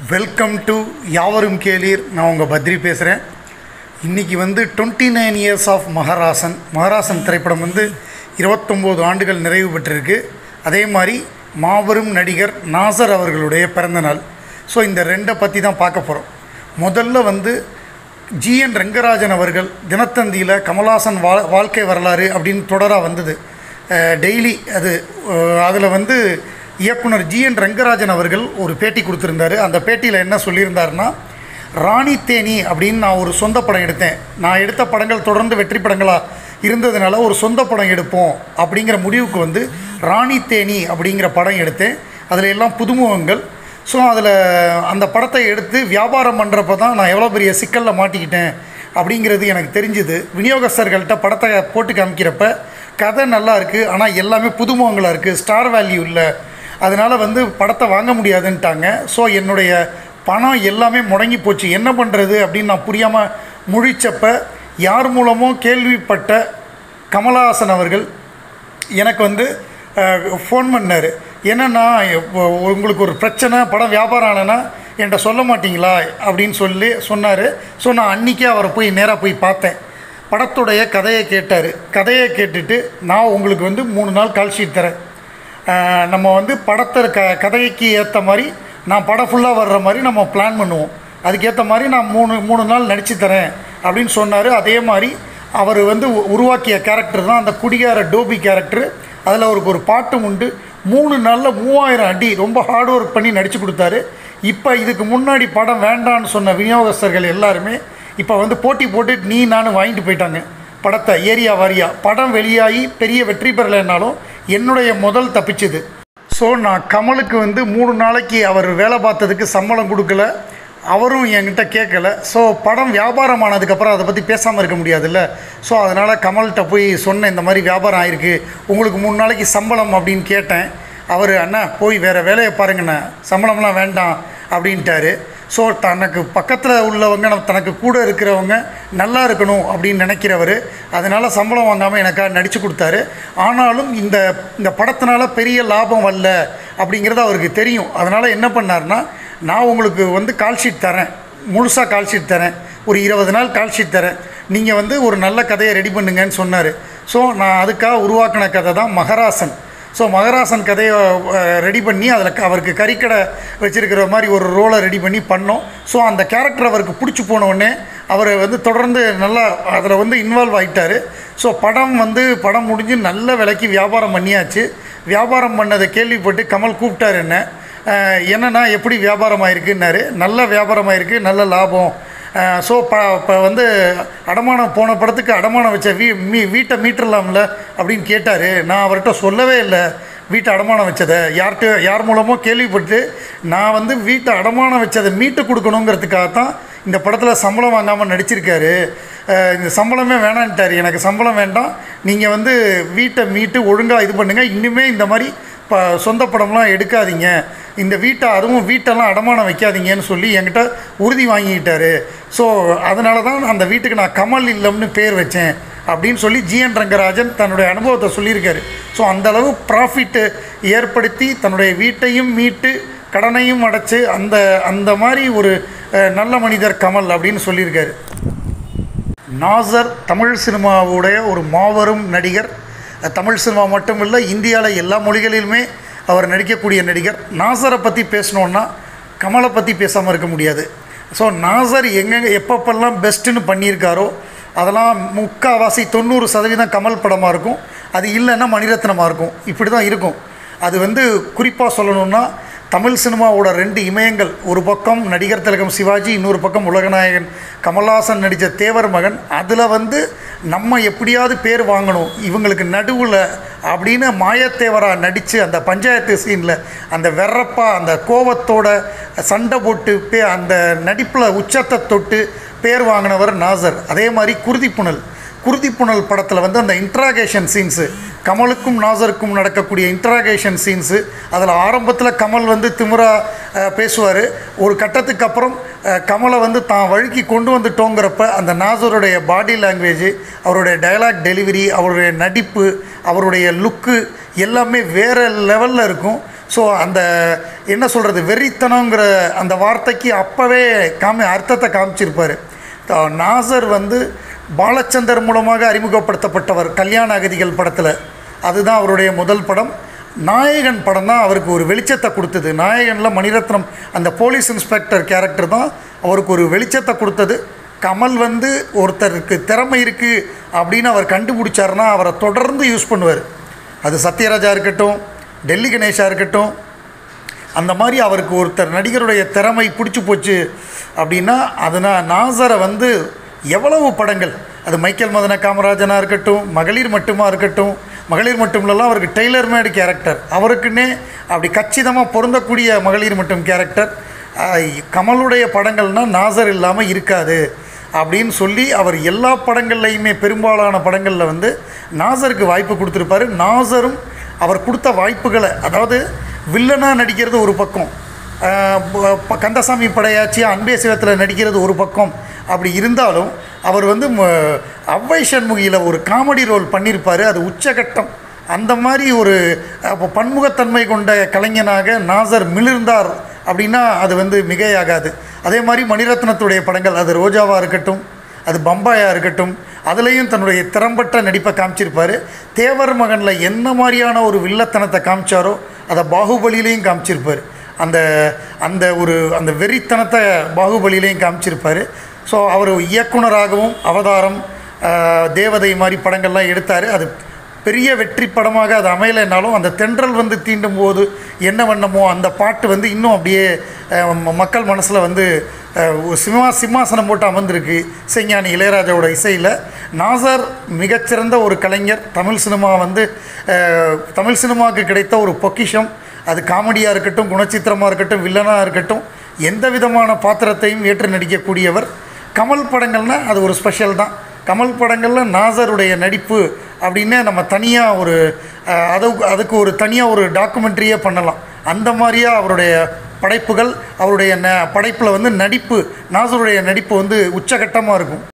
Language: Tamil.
வெல்கம் டு யாவரும் கேளீர் நான் உங்கள் பத்ரி பேசுகிறேன் இன்றைக்கி வந்து twenty nine years of Maharasan Maharasan திரைப்படம் வந்து இருபத்தொம்போது ஆண்டுகள் நிறைவு பெற்றிருக்கு அதே மாதிரி மாபெரும் நடிகர் நாசர் அவர்களுடைய பிறந்தநாள் ஸோ இந்த ரெண்டை பற்றி தான் பார்க்க போகிறோம் முதல்ல வந்து ஜிஎன் ரெங்கராஜன் அவர்கள் தினத்தந்தியில் கமல்ஹாசன் வா வாழ்க்கை வரலாறு அப்படின்னு தொடராக வந்தது டெய்லி அது அதில் வந்து இயக்குனர் ஜிஎன் ரெங்கராஜன் அவர்கள் ஒரு பேட்டி கொடுத்துருந்தாரு அந்த பேட்டியில் என்ன சொல்லியிருந்தாருன்னா ராணி தேனி அப்படின்னு நான் ஒரு சொந்த படம் எடுத்தேன் நான் எடுத்த படங்கள் தொடர்ந்து வெற்றி படங்களாக இருந்ததுனால ஒரு சொந்த படம் எடுப்போம் அப்படிங்கிற முடிவுக்கு வந்து ராணி தேனி அப்படிங்கிற படம் எடுத்தேன் அதில் எல்லாம் புதுமுகங்கள் ஸோ அதில் அந்த படத்தை எடுத்து வியாபாரம் பண்ணுறப்ப தான் நான் எவ்வளோ பெரிய சிக்கலில் மாட்டிக்கிட்டேன் அப்படிங்கிறது எனக்கு தெரிஞ்சுது விநியோகஸ்தர்கள்ட்ட படத்தை போட்டு காமிக்கிறப்ப கதை நல்லா இருக்குது ஆனால் எல்லாமே புதுமுகங்களாக இருக்குது ஸ்டார் வேல்யூ இல்லை அதனால் வந்து படத்தை வாங்க முடியாதுன்ட்டாங்க ஸோ என்னுடைய பணம் எல்லாமே முடங்கி போச்சு என்ன பண்ணுறது அப்படின்னு நான் புரியாமல் முழிச்சப்ப யார் மூலமோ கேள்விப்பட்ட கமலஹாசன் அவர்கள் எனக்கு வந்து ஃபோன் பண்ணார் என்னென்னா இப்போ உங்களுக்கு ஒரு பிரச்சனை படம் வியாபாரம் ஆனேன்னா என்கிட்ட சொல்ல மாட்டீங்களா அப்படின்னு சொல்லி சொன்னார் ஸோ நான் அன்றைக்கே அவரை போய் நேராக போய் பார்த்தேன் படத்துடைய கதையை கேட்டார் கதையை கேட்டுட்டு நான் உங்களுக்கு வந்து மூணு நாள் கால் ஷீட் தரேன் அஹ் நம்ம வந்து படத்தை க கதைக்கு ஏற்ற மாதிரி நான் படம் ஃபுல்லாக வர்ற மாதிரி நம்ம பிளான் பண்ணுவோம் அதுக்கேற்ற மாதிரி நான் மூணு மூணு நாள் நடித்து தரேன் அப்படின்னு சொன்னார் அதே மாதிரி அவர் வந்து உ- உருவாக்கிய கேரக்டர் தான் அந்த குடிகார டோபி கேரக்டர் அதில் அவருக்கு ஒரு பாட்டும் உண்டு மூணு நாளில் மூவாயிரம் அடி ரொம்ப ஹார்ட் ஒர்க் பண்ணி நடித்து கொடுத்தாரு இப்போ இதுக்கு முன்னாடி படம் வேண்டான்னு சொன்ன விநியோகஸ்தர்கள் எல்லாருமே இப்போ வந்து போட்டி போட்டு நீ நான் வாங்கிட்டு போயிட்டாங்க படத்தை ஏரியா வாரியா படம் வெளியாகி பெரிய வெற்றி பெறலைன்னாலும் என்னுடைய முதல் தப்பிச்சுது ஸோ நான் கமலுக்கு வந்து மூணு நாளைக்கு அவர் வேலை பார்த்ததுக்கு சம்பளம் கொடுக்கல அவரும் என்கிட்ட கேட்கல ஸோ படம் வியாபாரம் ஆனதுக்கப்புறம் அதை பற்றி பேசாமல் இருக்க முடியாதுல்ல ஸோ அதனால் கமல்கிட்ட போய் சொன்னேன் இந்த மாதிரி வியாபாரம் ஆயிருக்கு உங்களுக்கு மூணு நாளைக்கு சம்பளம் அப்படின்னு கேட்டேன் அவர் அண்ணா போய் வேறு வேலையை பாருங்கண்ணா சம்பளம்லாம் வேண்டாம் அப்படின்ட்டாரு ஸோ தனக்கு பக்கத்தில் உள்ளவங்க நம்ம தனக்கு கூட இருக்கிறவங்க நல்லா இருக்கணும் அப்படின்னு நினைக்கிறவர் அதனால் சம்பளம் வாங்காமல் எனக்காக நடித்து கொடுத்தாரு ஆனாலும் இந்த இந்த படத்தினால பெரிய லாபம் வரல அப்படிங்கிறது அவருக்கு தெரியும் அதனால் என்ன பண்ணார்னா நான் உங்களுக்கு வந்து கால் ஷீட் தரேன் முழுசாக கால் ஷீட் தரேன் ஒரு இருபது நாள் கால் ஷீட் தரேன் நீங்கள் வந்து ஒரு நல்ல கதையை ரெடி பண்ணுங்கன்னு சொன்னார் ஸோ நான் அதுக்காக உருவாக்கின கதை தான் மகராசன் ஸோ மகராசன் கதையை ரெடி பண்ணி அதில் அவருக்கு கறிக்கடை வச்சுருக்கிற மாதிரி ஒரு ரோலை ரெடி பண்ணி பண்ணோம் ஸோ அந்த கேரக்டர் அவருக்கு பிடிச்சி போன உடனே அவர் வந்து தொடர்ந்து நல்லா அதில் வந்து இன்வால்வ் ஆகிட்டார் ஸோ படம் வந்து படம் முடிஞ்சு நல்ல விலைக்கு வியாபாரம் பண்ணியாச்சு வியாபாரம் பண்ணதை கேள்விப்பட்டு கமல் கூப்பிட்டார் என்ன அஹ், என்னன்னா எப்படி வியாபாரம் ஆயிருக்குன்னாரு நல்ல வியாபாரம் ஆயிருக்கு நல்ல லாபம் ஸோ ப இப்போ வந்து அடமானம் போன படத்துக்கு அடமானம் வச்ச வீ மீ வீட்டை மீட்டுடலாம்ல அப்படின்னு கேட்டார் நான் அவர்கிட்ட சொல்லவே இல்லை வீட்டை அடமானம் வச்சதை யார்கிட்ட யார் மூலமோ கேள்விப்பட்டு நான் வந்து வீட்டை அடமானம் வச்சதை மீட்டு கொடுக்கணுங்கிறதுக்காக தான் இந்த படத்தில் சம்பளம் வாங்காமல் நடிச்சிருக்காரு அஹ் இந்த சம்பளமே வேணான்ட்டார் எனக்கு சம்பளம் வேண்டாம் நீங்கள் வந்து வீட்டை மீட்டு ஒழுங்காக இது பண்ணுங்கள் இன்னுமே இந்த மாதிரி இப்போ சொந்த படம்லாம் எடுக்காதீங்க இந்த வீட்டை அதுவும் வீட்டெல்லாம் அடமானம் வைக்காதீங்கன்னு சொல்லி என்கிட்ட உறுதி வாங்கிக்கிட்டாரு ஸோ அதனால தான் அந்த வீட்டுக்கு நான் கமல் இல்லம்னு பேர் வச்சேன் அப்படின்னு சொல்லி ஜிஎன் ரங்கராஜன் தன்னுடைய அனுபவத்தை சொல்லியிருக்காரு ஸோ அந்தளவு ப்ராஃபிட்டு ஏற்படுத்தி தன்னுடைய வீட்டையும் மீட்டு கடனையும் அடைச்சு அந்த அந்த மாதிரி ஒரு அஹ், நல்ல மனிதர் கமல் அப்படின்னு சொல்லியிருக்காரு நாசர் தமிழ் சினிமாவுடைய ஒரு மாபெரும் நடிகர் அஹ் தமிழ் சினிமா மட்டும் இல்லை இந்தியாவில் எல்லா மொழிகளிலுமே அவர் நடிக்கக்கூடிய நடிகர் நாசரை பற்றி பேசணுன்னா கமலை பற்றி பேசாமல் இருக்க முடியாது ஸோ நாசர் எங்கெங்கே எப்பப்பெல்லாம் பெஸ்ட்டுன்னு பண்ணியிருக்காரோ அதெல்லாம் முக்கால்வாசி தொண்ணூறு சதவீதம் கமல் படமாக இருக்கும் அது இல்லைன்னா மணிரத்னமாக இருக்கும் இப்படி தான் இருக்கும் அது வந்து குறிப்பாக சொல்லணும்னா தமிழ் சினிமாவோட ரெண்டு இமயங்கள் ஒரு பக்கம் நடிகர் திலகம் சிவாஜி இன்னொரு பக்கம் உலகநாயகன் கமல்ஹாசன் நடித்த தேவர் மகன் அதில் வந்து நம்ம எப்படியாவது பேர் வாங்கணும் இவங்களுக்கு நடுவில் அப்படின்னு மாயத்தேவராக நடித்து அந்த பஞ்சாயத்து சீனில் அந்த வெறப்பா அந்த கோவத்தோட சண்டை போட்டு பே அந்த நடிப்பில் உச்சத்தை தொட்டு பேர் வாங்கினவர் நாசர் அதே மாதிரி குருதிப்புணல் குருதிப்புணல் படத்தில் வந்து அந்த இன்ட்ராகேஷன் சீன்ஸு கமலுக்கும் நாசருக்கும் நடக்கக்கூடிய இன்ட்ராகேஷன் சீன்ஸு அதில் ஆரம்பத்தில் கமல் வந்து திமிரா பேசுவார் ஒரு கட்டத்துக்கு அப்புறம் அஹ், கமலை வந்து தான் வழுக்கி கொண்டு வந்துட்டோங்கிறப்ப அந்த நாசருடைய பாடி லாங்குவேஜ் அவருடைய டயலாக் டெலிவரி அவருடைய நடிப்பு அவருடைய லுக்கு எல்லாமே வேறு லெவலில் இருக்கும் ஸோ அந்த என்ன சொல்கிறது வெறித்தனங்கிற அந்த வார்த்தைக்கு அப்போவே காமி அர்த்தத்தை காமிச்சிருப்பார் த- நாசர் வந்து பாலச்சந்தர் மூலமாக அறிமுகப்படுத்தப்பட்டவர் கல்யாண அகதிகள் படத்தில் அதுதான் அவருடைய முதல் படம் நாயகன் படம் தான் அவருக்கு ஒரு வெளிச்சத்தை கொடுத்தது நாயகனில் மணிரத்னம் அந்த போலீஸ் இன்ஸ்பெக்டர் கேரக்டர் தான் அவருக்கு ஒரு வெளிச்சத்தை கொடுத்தது கமல் வந்து ஒருத்தருக்கு திறமை இருக்குது அப்படின்னு அவர் கண்டுபிடிச்சாருன்னா அவரை தொடர்ந்து யூஸ் பண்ணுவார் அது சத்யராஜா இருக்கட்டும் டெல்லி கணேஷா இருக்கட்டும் அந்த மாதிரி அவருக்கு ஒருத்தர் நடிகருடைய திறமை பிடிச்சி போச்சு அப்படின்னா அதுனா நாசரை வந்து எவ்வளவு படங்கள் அது மைக்கேல் மதன காமராஜனாக இருக்கட்டும் மகளிர் மட்டுமா இருக்கட்டும் மகளிர் மட்டும்லலாம் அவருக்கு டெய்லர் மேடு கேரக்டர் அவருக்குன்னே அப்படி கச்சிதமாக பொருந்தக்கூடிய மகளிர் மட்டும் கேரக்டர் கமலுடைய படங்கள்னால் நாசர் இல்லாமல் இருக்காது அப்படின்னு சொல்லி அவர் எல்லா படங்கள்லையுமே பெரும்பாலான படங்களில் வந்து நாசருக்கு வாய்ப்பு கொடுத்துருப்பாரு நாசரும் அவர் கொடுத்த வாய்ப்புகளை அதாவது வில்லனாக நடிக்கிறது ஒரு பக்கம் ஆஹ் ப- ப- கந்தசாமி படையாச்சி அன்பே சிவத்தில் நடிக்கிறது ஒரு பக்கம் அப்படி இருந்தாலும் அவர் வந்து ம- அவ்வை சண்முகியில் ஒரு காமெடி ரோல் பண்ணியிருப்பார் அது உச்சகட்டம் அந்த மாதிரி ஒரு அப்போ பன்முகத்தன்மை கொண்ட கலைஞனாக நாசர் மிளிர்ந்தார் அப்படின்னா அது வந்து மிகையாகாது அதே மாதிரி மணிரத்னத்துடைய படங்கள் அது ரோஜாவாக இருக்கட்டும் அது பம்பாயாக இருக்கட்டும் அதுலேயும் தன்னுடைய திறம்பட்ட நடிப்பை காமிச்சிருப்பார் தேவர் மகனில் என்ன மாதிரியான ஒரு வில்லத்தனத்தை காமிச்சாரோ அதை பாகுபலியிலையும் காமிச்சிருப்பார் அந்த அந்த ஒரு அந்த வெறித்தனத்தை பாகுபலியிலையும் காமிச்சிருப்பார் ஸோ அவர் இயக்குனராகவும் அவதாரம் ஆஹ், தேவதை மாதிரி படங்கள்லாம் எடுத்தார் அது பெரிய வெற்றி படமாக அது அமையலைனாலும் அந்த தென்றல் வந்து தீண்டும் போது என்ன வண்ணமோ அந்த பாட்டு வந்து இன்னும் அப்படியே அஹ், ம- மக்கள் மனசில் வந்து அஹ், ஒரு சிம்மா சிம்மாசனம் போட்டு அமர்ந்திருக்கு இசைஞானி இளையராஜாவோட இசையில் நாசர் மிகச்சிறந்த ஒரு கலைஞர் தமிழ் சினிமா வந்து அஹ், தமிழ் சினிமாவுக்கு கிடைத்த ஒரு பொக்கிஷம் அது காமெடியாக இருக்கட்டும் குணச்சித்திரமாக இருக்கட்டும் வில்லனாக இருக்கட்டும் எந்த விதமான பாத்திரத்தையும் ஏற்று நடிக்கக்கூடியவர் கமல் படங்கள்னால் அது ஒரு ஸ்பெஷல் தான் கமல் படங்களில் நாசருடைய நடிப்பு அப்படின்னே நம்ம தனியாக ஒரு அஹ், அது அதுக்கு ஒரு தனியாக ஒரு டாக்குமெண்ட்ரியே பண்ணலாம் அந்த மாதிரியா அவருடைய படைப்புகள் அவருடைய ந படைப்பில் வந்து நடிப்பு நாசருடைய நடிப்பு வந்து உச்சகட்டமாக இருக்கும்